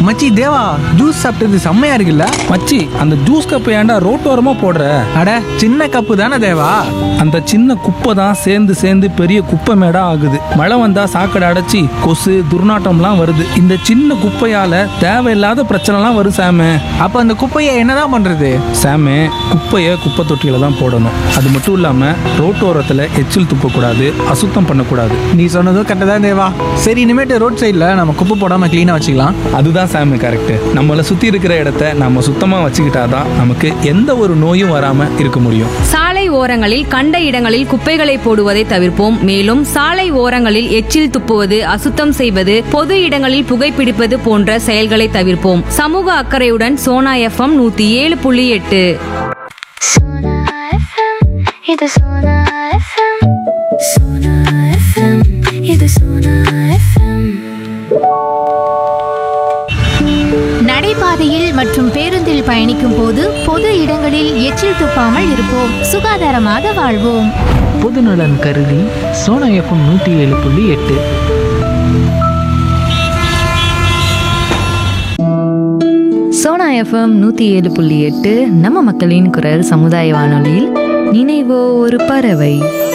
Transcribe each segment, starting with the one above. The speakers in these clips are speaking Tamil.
மச்சி தேவா ஜூஸ் சாப்பிட்டது செம்மையா இருக்குல்ல மச்சி அந்த ஜூஸ் கப்பை ஏன்டா ரோட்டோரமா போடுற அட சின்ன கப்பு தானே தேவா அந்த சின்ன குப்பை தான் சேர்ந்து சேர்ந்து பெரிய குப்பை மேடா ஆகுது மழை வந்தா சாக்கடை அடைச்சி கொசு துர்நாற்றம்லாம் வருது இந்த சின்ன குப்பையால தேவையில்லாத பிரச்சனைலாம் வரும் சாமு அப்ப அந்த குப்பையை என்னதான் பண்றது சாமு குப்பையை குப்பை தொட்டியில தான் போடணும் அது மட்டும் இல்லாம ரோட்டோரத்துல எச்சில் துப்பக்கூடாது அசுத்தம் பண்ணக்கூடாது நீ சொன்னதும் கரெக்டாக தான் தேவா சரி இனிமேட்டு ரோட் சைடில் நம்ம குப்பை போடாம க்ளீனாக வச்சுக்கலாம் அதுதான் சாமி கரெக்ட் நம்மளை சுத்தி இருக்கிற இடத்த நம்ம சுத்தமா வச்சுக்கிட்டாதான் நமக்கு எந்த ஒரு நோயும் வராம இருக்க முடியும் சாலை ஓரங்களில் கண்ட இடங்களில் குப்பைகளை போடுவதை தவிர்ப்போம் மேலும் சாலை ஓரங்களில் எச்சில் துப்புவது அசுத்தம் செய்வது பொது இடங்களில் புகைப்பிடிப்பது போன்ற செயல்களை தவிர்ப்போம் சமூக அக்கறையுடன் சோனா எஃப்எம் நூத்தி ஏழு புள்ளி எட்டு Sona FM, இது Sona FM. Sona FM, இது Sona FM. நடைபாதையில் மற்றும் பேருந்தில் பயணிக்கும் போது பொது இடங்களில் எச்சில் துப்பாமல் இருப்போம் சுகாதாரமாக வாழ்வோம் பொதுநலன் கருதி சோனா எஃப்எம் நூற்றி ஏழு புள்ளி எட்டு சோனா எஃப்எம் நூற்றி ஏழு புள்ளி எட்டு நம்ம மக்களின் குரல் சமுதாய வானொலியில் நினைவோ ஒரு பறவை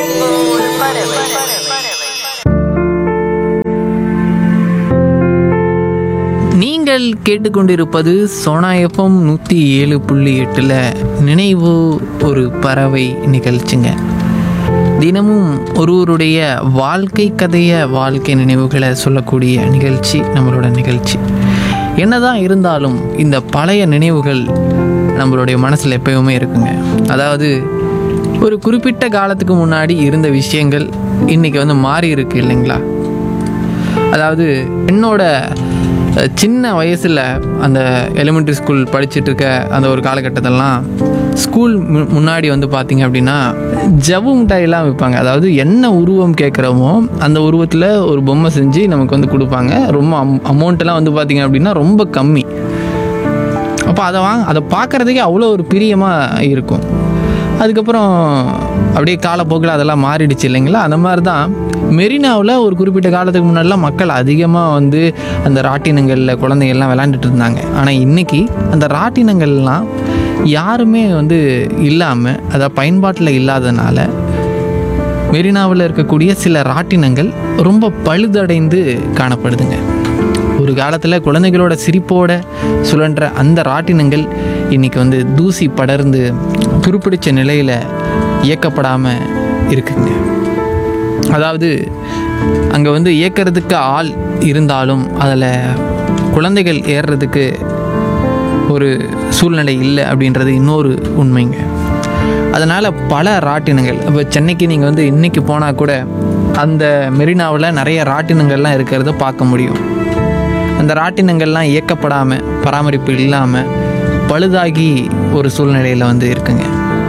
நீங்கள் கேட்டுக்கொண்டிருப்பது சோனா எஃப்எம் நூற்றி ஏழு புள்ளி எட்டில் நினைவு ஒரு பறவை நிகழ்ச்சிங்க தினமும் ஒருவருடைய வாழ்க்கை கதைய வாழ்க்கை நினைவுகளை சொல்லக்கூடிய நிகழ்ச்சி நம்மளோட நிகழ்ச்சி என்னதான் இருந்தாலும் இந்த பழைய நினைவுகள் நம்மளுடைய மனசில் எப்பயுமே இருக்குங்க அதாவது ஒரு குறிப்பிட்ட காலத்துக்கு முன்னாடி இருந்த விஷயங்கள் இன்றைக்கி வந்து மாறி இருக்கு இல்லைங்களா அதாவது என்னோட அஹ், சின்ன வயசில் அந்த எலிமெண்ட்ரி ஸ்கூல் படிச்சுட்டு இருக்க அந்த ஒரு காலகட்டத்திலலாம் ஸ்கூல் மு- முன்னாடி வந்து பார்த்தீங்க அப்படின்னா ஜவ்வு மிட்டாயெல்லாம் விற்பாங்க அதாவது என்ன உருவம் கேட்குறோமோ அந்த உருவத்தில் ஒரு பொம்மை செஞ்சு நமக்கு வந்து கொடுப்பாங்க ரொம்ப அம் அமௌண்ட்டெல்லாம் வந்து பார்த்தீங்க அப்படின்னா ரொம்ப கம்மி அப்போ அதை வாங்க அதை பார்க்குறதுக்கே அவ்வளோ ஒரு பிரியமாக இருக்கும் அதுக்கப்புறம் அப்படியே காலப்போக்கில் அதெல்லாம் மாறிடுச்சு இல்லைங்களா அந்த மாதிரி தான் மெரினாவில் ஒரு குறிப்பிட்ட காலத்துக்கு முன்னாடிலாம் மக்கள் அதிகமாக வந்து அந்த ராட்டினங்களில் குழந்தைகள்லாம் விளாண்டுட்டு இருந்தாங்க ஆனால் இன்றைக்கி அந்த ராட்டினங்கள்லாம் யாருமே வந்து இல்லாமல் அதாவது பயன்பாட்டில் இல்லாதனால மெரினாவில் இருக்கக்கூடிய சில ராட்டினங்கள் ரொம்ப பழுதடைந்து காணப்படுதுங்க ஒரு காலத்தில் குழந்தைகளோட சிரிப்போட சுழன்ற அந்த ராட்டினங்கள் இன்றைக்கி வந்து தூசி படர்ந்து துருப்பிடிச்ச நிலையில் இயக்கப்படாமல் இருக்குங்க அதாவது அங்கே வந்து இயக்கிறதுக்கு ஆள் இருந்தாலும் அதில் குழந்தைகள் ஏறுறதுக்கு ஒரு சூழ்நிலை இல்லை அப்படின்றது இன்னொரு உண்மைங்க அதனால் பல ராட்டினங்கள் இப்போ சென்னைக்கு நீங்கள் வந்து இன்றைக்கி போனால் கூட அந்த மெரினாவில் நிறைய ராட்டினங்கள்லாம் இருக்கிறத பார்க்க முடியும் அந்த ராட்டினங்கள்லாம் இயக்கப்படாமல் பராமரிப்பு இல்லாமல் பழுதாகி ஒரு சூழ்நிலையில் வந்து இருக்குங்க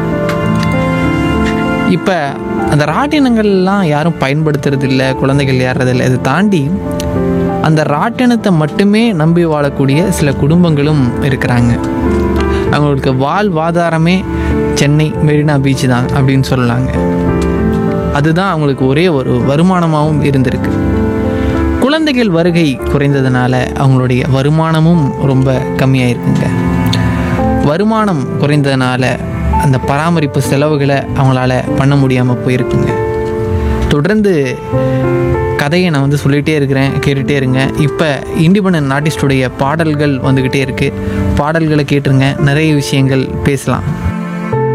இப்போ அந்த ராட்டினங்கள்லாம் யாரும் பயன்படுத்துறது இல்லை குழந்தைகள் ஏறுறதில்லை இதை தாண்டி அந்த ராட்டினத்தை மட்டுமே நம்பி வாழக்கூடிய சில குடும்பங்களும் இருக்கிறாங்க அவங்களுக்கு வாழ்வாதாரமே சென்னை மெரினா பீச் தான் அப்படின்னு சொல்லலாங்க அதுதான் அவங்களுக்கு ஒரே ஒரு வருமானமாகவும் இருந்திருக்கு குழந்தைகள் வருகை குறைந்ததுனால அவங்களுடைய வருமானமும் ரொம்ப கம்மியாக இருக்குங்க வருமானம் குறைந்ததுனால அந்த பராமரிப்பு செலவுகளை அவங்களால பண்ண முடியாமல் போயிருக்குங்க தொடர்ந்து கதையை நான் வந்து சொல்லிகிட்டே இருக்கிறேன் கேட்டுகிட்டே இருங்க இப்போ இண்டிபெண்ட் ஆர்டிஸ்டுடைய பாடல்கள் வந்துக்கிட்டே இருக்குது பாடல்களை கேட்டுருங்க நிறைய விஷயங்கள் பேசலாம்